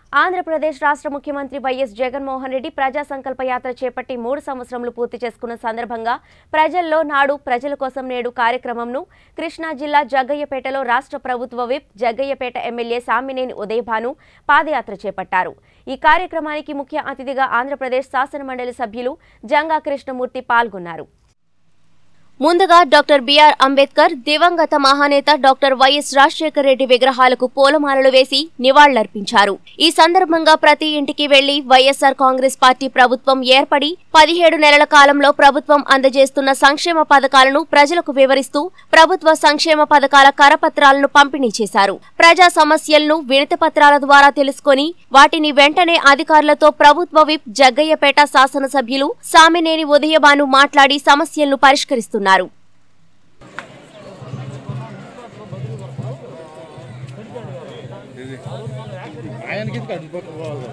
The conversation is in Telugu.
ఆంధ్రప్రదేశ్ రాష్ట్ర ముఖ్యమంత్రి వైఎస్ జగన్మోహన్ రెడ్డి ప్రజా సంకల్ప యాత్ర చేపట్టి మూడు సంవత్సరములు పూర్తి చేసుకున్న సందర్భంగా ప్రజల్లో నాడు ప్రజల కోసం నేడు కార్యక్రమంను కృష్ణా జిల్లా జగ్గయ్యపేటలో రాష్ట్ర ప్రభుత్వ విప్ జగ్గయ్యపేట ఎమ్మెల్యే సామినేని ఉదయభాను పాదయాత్ర చేపట్టారు ఈ కార్యక్రమానికి ముఖ్య అతిథిగా ఆంధ్రప్రదేశ్ శాసనమండలి సభ్యులు జంగా కృష్ణమూర్తి పాల్గొన్నారు ముందుగా డాక్టర్ బిఆర్ అంబేద్కర్ దివంగత మహానేత డాక్టర్ వైఎస్ రాజశేఖర రెడ్డి విగ్రహాలకు పూలమాలలు వేసి నివాళులర్పించారు ఈ సందర్భంగా ప్రతి ఇంటికి వెళ్లి వైఎస్ఆర్ కాంగ్రెస్ పార్టీ ప్రభుత్వం ఏర్పడి పదిహేడు నెలల కాలంలో ప్రభుత్వం అందజేస్తున్న సంక్షేమ పథకాలను ప్రజలకు వివరిస్తూ ప్రభుత్వ సంక్షేమ పథకాల కరపత్రాలను పంపిణీ చేశారు ప్రజా సమస్యలను వినతి పత్రాల ద్వారా తెలుసుకొని వాటిని వెంటనే అధికారులతో ప్రభుత్వ విప్ జగ్గయ్యపేట శాసనసభ్యులు సామినేని ఉదయభాను మాట్లాడి సమస్యలను పరిష్కరిస్తున్నారు ఆయనకి కట్టుకోవాలి